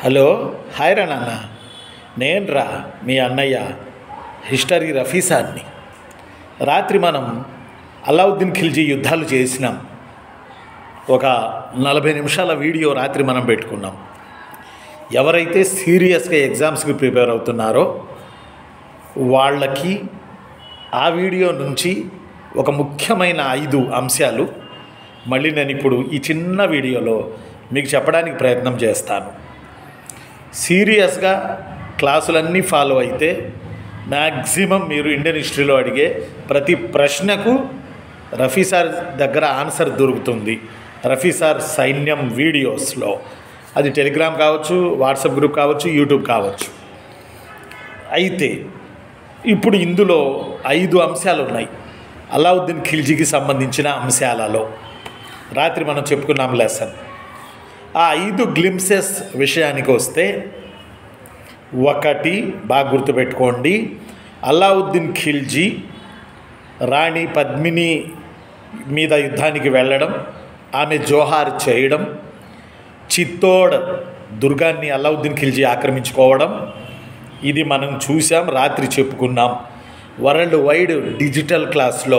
hello hi రా నాన్న నేను రా మీ అన్నయ్య హిస్టరీ రఫీసాన్ని రాత్రి మనం అలావుద్దీన్ ఖిల్జీ యుద్ధాలు చేసినాం ఒక నలభై నిమిషాల వీడియో రాత్రి మనం పెట్టుకున్నాం ఎవరైతే సీరియస్గా ఎగ్జామ్స్కి ప్రిపేర్ అవుతున్నారో వాళ్ళకి ఆ వీడియో నుంచి ఒక ముఖ్యమైన ఐదు అంశాలు మళ్ళీ నేను ఇప్పుడు ఈ చిన్న వీడియోలో మీకు చెప్పడానికి ప్రయత్నం చేస్తాను సీరియస్గా క్లాసులన్నీ ఫాలో అయితే మ్యాక్సిమం మీరు ఇండియన్ హిస్టరీలో అడిగే ప్రతి ప్రశ్నకు రఫీ సార్ దగ్గర ఆన్సర్ దొరుకుతుంది రఫీ సార్ సైన్యం వీడియోస్లో అది టెలిగ్రామ్ కావచ్చు వాట్సాప్ గ్రూప్ కావచ్చు యూట్యూబ్ కావచ్చు అయితే ఇప్పుడు ఇందులో ఐదు అంశాలు ఉన్నాయి అలావుద్దీన్ ఖిల్జీకి సంబంధించిన అంశాలలో రాత్రి మనం చెప్పుకున్నాం లెసన్ ఆ ఐదు గ్లిమ్సెస్ విషయానికి వస్తే ఒకటి బాగా గుర్తుపెట్టుకోండి అలావుద్దీన్ ఖిల్జీ రాణి పద్మిని మీద యుద్ధానికి వెళ్ళడం ఆమె జోహార్ చేయడం చిత్తోడ్ దుర్గాన్ని అలావుద్దీన్ ఖిల్జీ ఆక్రమించుకోవడం ఇది మనం చూసాం రాత్రి చెప్పుకున్నాం వరల్డ్ వైడ్ డిజిటల్ క్లాస్లో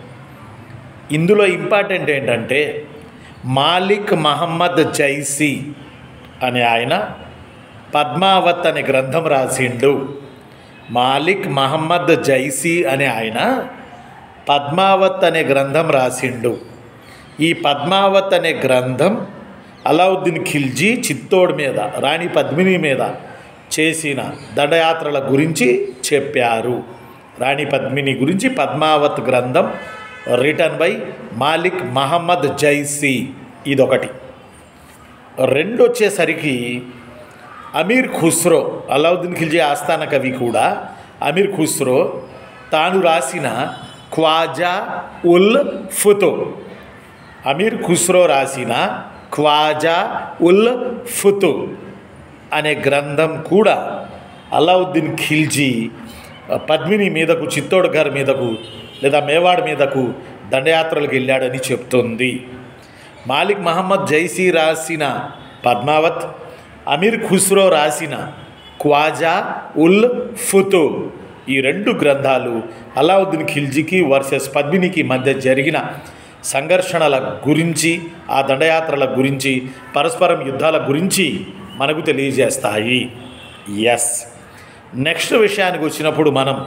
ఇందులో ఇంపార్టెంట్ ఏంటంటే మాలిక్ మహమ్మద్ జైసీ అనే ఆయన పద్మావత్ అనే గ్రంథం రాసిండు మాలిక్ మహమ్మద్ జైసీ అనే ఆయన పద్మావత్ అనే గ్రంథం రాసిండు ఈ పద్మావత్ అనే గ్రంథం అలావుద్దీన్ ఖిల్జీ చిత్తోడ్ మీద రాణి పద్మిని మీద చేసిన దండయాత్రల గురించి చెప్పారు రాణి పద్మిని గురించి పద్మావత్ గ్రంథం రిటర్న్ బై మాలిక్ మహమ్మద్ జైసీ ఇదొకటి రెండు వచ్చేసరికి అమీర్ ఖుస్రో అలావుద్దీన్ ఖిల్జీ ఆస్థాన కవి కూడా అమీర్ ఖుస్రో తాను రాసిన ఖ్వాజా ఉల్ ఫుతో అమీర్ ఖుస్రో రాసిన ఖ్వాజా ఉల్ ఫుతు అనే గ్రంథం కూడా అలావుద్దీన్ ఖిల్జీ పద్మిని మీదకు చిత్తోడ్ గారి మీదకు లేదా మేవాడ్ మీదకు దండయాత్రలకు వెళ్ళాడని చెప్తుంది మాలిక్ మహమ్మద్ జైసీ రాసిన పద్మావత్ అమీర్ ఖుస్రో రాసిన ఖ్వాజా ఉల్ ఫుతు ఈ రెండు గ్రంథాలు అలావుద్దీన్ ఖిల్జీకి వర్సెస్ పద్మినికి మధ్య జరిగిన సంఘర్షణల గురించి ఆ దండయాత్రల గురించి పరస్పరం యుద్ధాల గురించి మనకు తెలియజేస్తాయి ఎస్ నెక్స్ట్ విషయానికి వచ్చినప్పుడు మనం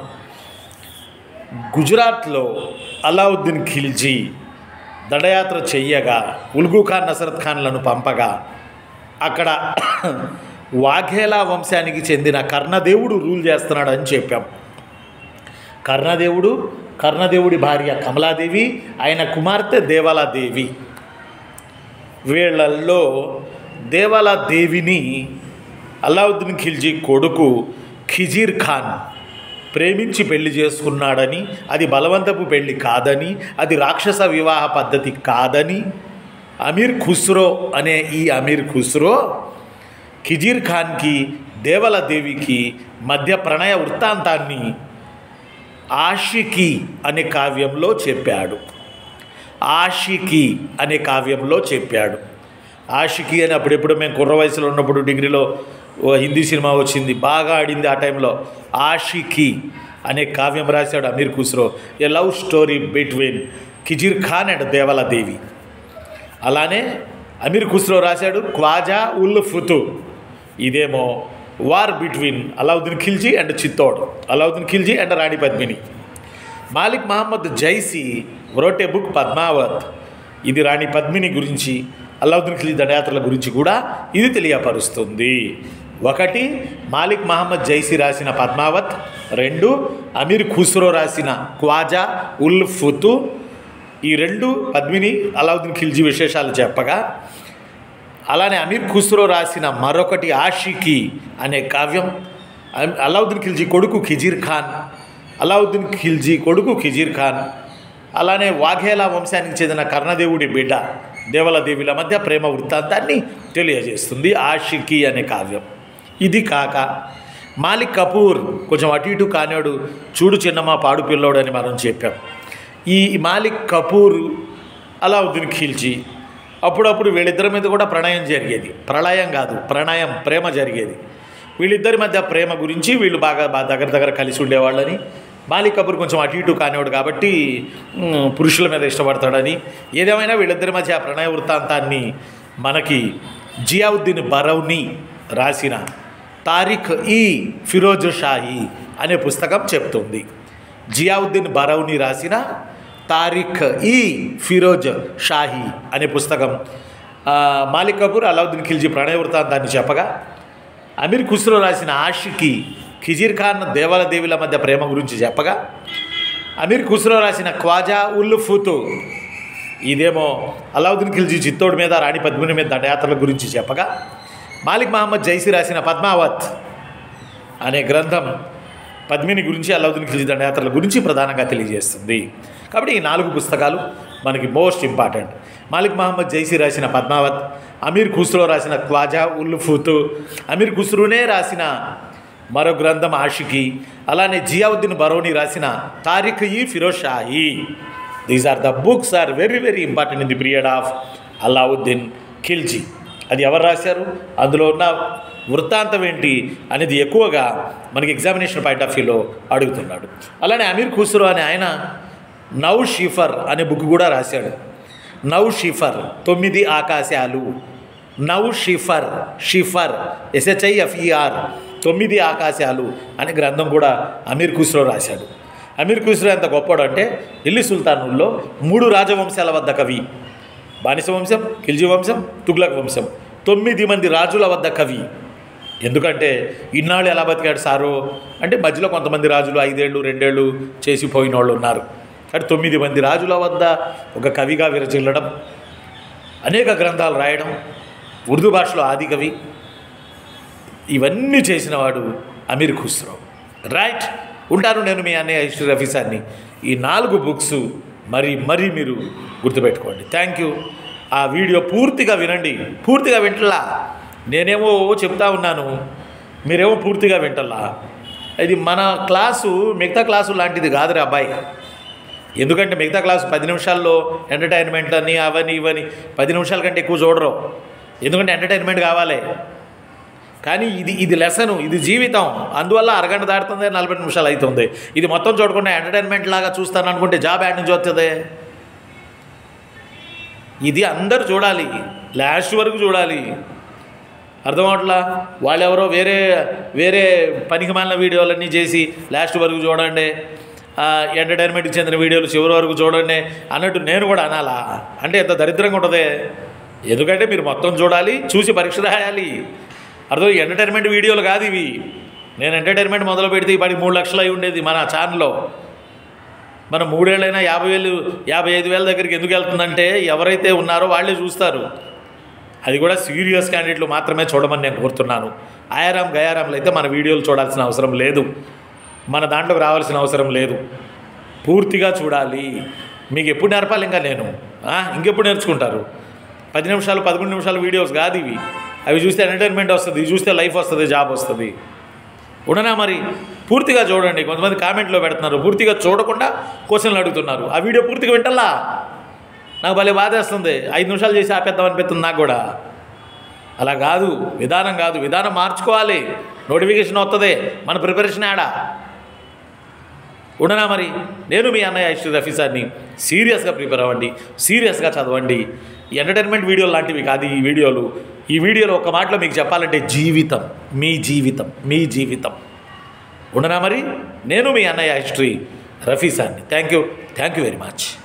గుజరాత్లో అలావుద్దీన్ ఖిల్జీ దండయాత్ర చెయ్యగా ఉల్గు ఖాన్ నసరత్ ఖాన్లను పంపగా అక్కడ వాఘేలా వంశానికి చెందిన కర్ణదేవుడు రూల్ చేస్తున్నాడు అని చెప్పాం కర్ణదేవుడు కర్ణదేవుడి భార్య కమలాదేవి ఆయన కుమార్తె దేవాలాదేవి వీళ్ళల్లో దేవాలాదేవిని అలావుద్దీన్ ఖిల్జీ కొడుకు ఖిజీర్ ఖాన్ ప్రేమించి పెళ్లి చేసుకున్నాడని అది బలవంతపు పెళ్లి కాదని అది రాక్షస వివాహ పద్ధతి కాదని అమీర్ ఖుస్రో అనే ఈ అమీర్ ఖుస్రో ఖిజీర్ ఖాన్కి దేవలదేవికి మధ్య ప్రణయ వృత్తాంతాన్ని ఆషికి అనే కావ్యంలో చెప్పాడు ఆషికి అనే కావ్యంలో చెప్పాడు ఆషికి అని అప్పుడెప్పుడు మేము కుర్ర వయసులో ఉన్నప్పుడు డిగ్రీలో ఓ హిందీ సినిమా వచ్చింది బాగా ఆడింది ఆ టైంలో ఆషికి అనే కావ్యం రాశాడు Amir Khusro a love story between Khizr Khan and Devaladevi అలానే అమీర్ ఖుస్రో రాశాడు క్వాజా ఉల్ ఫుతు ఇదేమో war between Alauddin Khilji and Chittor Alauddin Khilji and Rani Padmini Malik Muhammad Jaisi wrote a book Padmavat ఇది రాణి పద్మిని గురించి అలావుద్దీన్ ఖిల్జీ దండయాత్రల గురించి కూడా ఇది తెలియపరుస్తుంది ఒకటి మాలిక్ మహమ్మద్ జైసీ రాసిన పద్మావత్ రెండు అమీర్ ఖుస్రో రాసిన క్వాజా ఉల్ ఫుతు ఈ రెండు పద్మిని అలావుద్దీన్ ఖిల్జీ విశేషాలు చెప్పగా అలానే అమీర్ ఖుస్రో రాసిన మరొకటి ఆషికి అనే కావ్యం అలావుద్దీన్ ఖిల్జీ కొడుకు ఖిజీర్ ఖాన్ అలావుద్దీన్ ఖిల్జీ కొడుకు ఖిజీర్ ఖాన్ అలానే వాఘేలా వంశానికి చెందిన కర్ణదేవుడి బిడ్డ దేవలదేవిల మధ్య ప్రేమ వృత్తాంతాన్ని తెలియజేస్తుంది ఆషికి అనే కావ్యం ఇది కాక మాలిక్ కపూర్ కొంచెం అటు ఇటు కానాడు చూడు చిన్నమ్మ పాడు పిల్లోడు అని మనం చెప్పాం ఈ మాలిక్ కపూర్ అలావుద్దీన్ ఖిల్జీ అప్పుడప్పుడు వీళ్ళిద్దరి మీద కూడా ప్రణయం జరిగేది ప్రళయం కాదు ప్రణయం ప్రేమ జరిగేది వీళ్ళిద్దరి మధ్య ప్రేమ గురించి వీళ్ళు బాగా బాగా దగ్గర దగ్గర కలిసి ఉండేవాళ్ళని మాలిక్ కపూర్ కొంచెం అటు ఇటు కానివాడు కాబట్టి మ్, పురుషుల మీద ఇష్టపడతాడని ఏదేమైనా వీళ్ళిద్దరి మధ్య ఆ ప్రణయ వృత్తాంతాన్ని మనకి జియావుద్దీన్ బరౌని రాసిన తారిఖ్ ఈ ఫిరోజ్ షాహీ అనే పుస్తకం చెప్తుంది జియావుద్దీన్ బరౌని రాసిన తారిఖ్ ఈ ఫిరోజ్ షాహీ అనే పుస్తకం ఆ, మాలిక్ కపూర్ అలావుద్దీన్ ఖిల్జీ ప్రణయ వృత్తాంతాన్ని చెప్పగా అమీర్ ఖుస్రో రాసిన ఆషికి ఖిజీర్ ఖాన్ దేవాల దేవిల మధ్య ప్రేమ గురించి చెప్పగా అమీర్ ఖుస్రో రాసిన ఖ్వాజా ఉల్ ఫుతు ఇదేమో అలావుద్దీన్ ఖిల్జీ చిత్తోడు మీద రాణి పద్మిని మీద దండయాత్రల గురించి చెప్పగా మాలిక్ మహమ్మద్ జైసి రాసిన పద్మావత్ అనే గ్రంథం పద్మిని గురించి అలావుద్దీన్ ఖిల్జీ దండయాత్రల గురించి ప్రధానంగా తెలియజేస్తుంది కాబట్టి ఈ నాలుగు పుస్తకాలు మనకి మోస్ట్ ఇంపార్టెంట్ మాలిక్ మహమ్మద్ జైసి రాసిన పద్మావత్ అమీర్ ఖుస్రో రాసిన ఖ్వాజా ఉల్ ఫుతు అమీర్ ఖుస్రూనే రాసిన మరో గ్రంథం ఆషికి అలానే జియావుద్దీన్ బరోని రాసిన తారిఖ్ ఈ Firoz Shahi these are the books are very very important in the period of Alauddin Khilji అది ఎవరు రాశారు అందులో ఉన్న వృత్తాంతం ఏంటి అనేది ఎక్కువగా మనకి ఎగ్జామినేషన్ పాయింట్ ఆఫ్ వ్యూలో అడుగుతున్నాడు అలానే అమీర్ ఖుస్రో అనే ఆయన నౌ షిఫర్ అనే బుక్ కూడా రాశాడు నౌ షిఫర్ తొమ్మిది ఆకాశాలు నౌ షిఫర్ షిఫర్ ఎస్హెచ్ఐఎఫ్ఈఆర్ తొమ్మిది ఆకాశాలు అనే గ్రంథం కూడా అమీర్ ఖుస్రో రాశాడు అమీర్ ఖుస్రో ఎంత గొప్పడు అంటే ఢిల్లీ సుల్తానుల్లో మూడు రాజవంశాల వద్ద కవి బానిస వంశం ఖిల్జీ వంశం తుగ్లక్ వంశం తొమ్మిది మంది రాజుల వద్ద కవి ఎందుకంటే ఇన్నాళ్ళు ఎలా బతికాడు సారు అంటే మధ్యలో కొంతమంది రాజులు ఐదేళ్ళు రెండేళ్ళు చేసి పోయిన వాళ్ళు ఉన్నారు కానీ తొమ్మిది మంది రాజుల వద్ద ఒక కవిగా విరచిల్లడం అనేక గ్రంథాలు రాయడం ఉర్దూ భాషలో ఆది కవి ఇవన్నీ చేసినవాడు అమీర్ ఖుస్రో రైట్ ఉంటాను నేను మీ అన్నయ్య హిస్టరీ రఫీసాన్ని ఈ నాలుగు బుక్స్ మరి మరీ మీరు గుర్తుపెట్టుకోండి థ్యాంక్ యూ ఆ వీడియో పూర్తిగా వినండి పూర్తిగా వింటలా నేనేమో చెప్తా ఉన్నాను మీరేమో పూర్తిగా వింటలా ఇది మన క్లాసు మిగతా క్లాసు లాంటిది కాదురా అబ్బాయి ఎందుకంటే మిగతా క్లాసు పది నిమిషాల్లో ఎంటర్టైన్మెంట్ అని అవని ఇవని పది నిమిషాల కంటే ఎక్కువ చూడరు ఎందుకంటే ఎంటర్టైన్మెంట్ కావాలి కానీ ఇది ఇది లెసను ఇది జీవితం అందువల్ల అరగంట దాటుతుంది నలభై నిమిషాలు అవుతుంది ఇది మొత్తం చూడకుండా ఎంటర్టైన్మెంట్ లాగా చూస్తాను అనుకుంటే జాబ్ యాడ్ నుంచి వస్తుంది ఇది అందరు చూడాలి లాస్ట్ వరకు చూడాలి అర్థమవట్లా వాళ్ళెవరో వేరే వేరే పనికి మాలిన వీడియోలన్నీ చేసి లాస్ట్ వరకు చూడండి ఆ, ఎంటర్టైన్మెంట్కి చెందిన వీడియోలు చివరి వరకు చూడండి అన్నట్టు నేను కూడా అనాలా అంటే ఎంత దరిద్రంగా ఉంటుంది ఎందుకంటే మీరు మొత్తం చూడాలి చూసి పరీక్ష రాయాలి అర్థం ఎంటర్టైన్మెంట్ వీడియోలు కాదు ఇవి నేను ఎంటర్టైన్మెంట్ మొదలు పెడితే ఇప్పటి మూడు లక్షలు అయి ఉండేది మన ఛానల్లో మనం మూడేళ్ళైనా యాభై వేలు యాభై ఐదు వేల దగ్గరికి ఎందుకు వెళ్తుందంటే ఎవరైతే ఉన్నారో వాళ్ళే చూస్తారు అది కూడా సీరియస్ క్యాండిడేట్లు మాత్రమే చూడమని నేను కోరుతున్నాను ఆయారాం గయారాంలు అయితే మన వీడియోలు చూడాల్సిన అవసరం లేదు మన దాంట్లోకి రావాల్సిన అవసరం లేదు పూర్తిగా చూడాలి మీకు ఎప్పుడు నేర్పాలి ఇంకా నేను ఆ, ఇంకెప్పుడు నేర్చుకుంటారు పది నిమిషాలు పదకొండు నిమిషాల వీడియోస్ కాదు ఇవి అవి చూస్తే ఎంటర్టైన్మెంట్ వస్తుంది ఇవి చూస్తే లైఫ్ వస్తుంది జాబ్ వస్తుంది ఉండనా మరి పూర్తిగా చూడండి కొంతమంది కామెంట్లో పెడుతున్నారు పూర్తిగా చూడకుండా క్వశ్చన్లు అడుగుతున్నారు ఆ వీడియో పూర్తిగా వింటల్లా నాకు భలే బాధేస్తుంది ఐదు నిమిషాలు చేసి ఆపేద్దాం అనిపిస్తుంది నాకు కూడా అలా కాదు విధానం కాదు విధానం మార్చుకోవాలి నోటిఫికేషన్ వస్తుంది మన ప్రిపరేషన్ ఆడా ఉండనా మరి నేను మీ అన్నయ్య ఐశ్వర్ రఫీ సార్ని సీరియస్గా ప్రిపేర్ అవ్వండి సీరియస్గా చదవండి ఎంటర్టైన్మెంట్ వీడియోలు లాంటివి కాదు ఈ వీడియోలు ఈ వీడియోలో ఒక మాటలో మీకు చెప్పాలంటే జీవితం మీ జీవితం మీ జీవితం ఉండనా మరి నేను మీ అన్నయ్య హిస్టరీ రఫీ సార్ని thank you thank you very much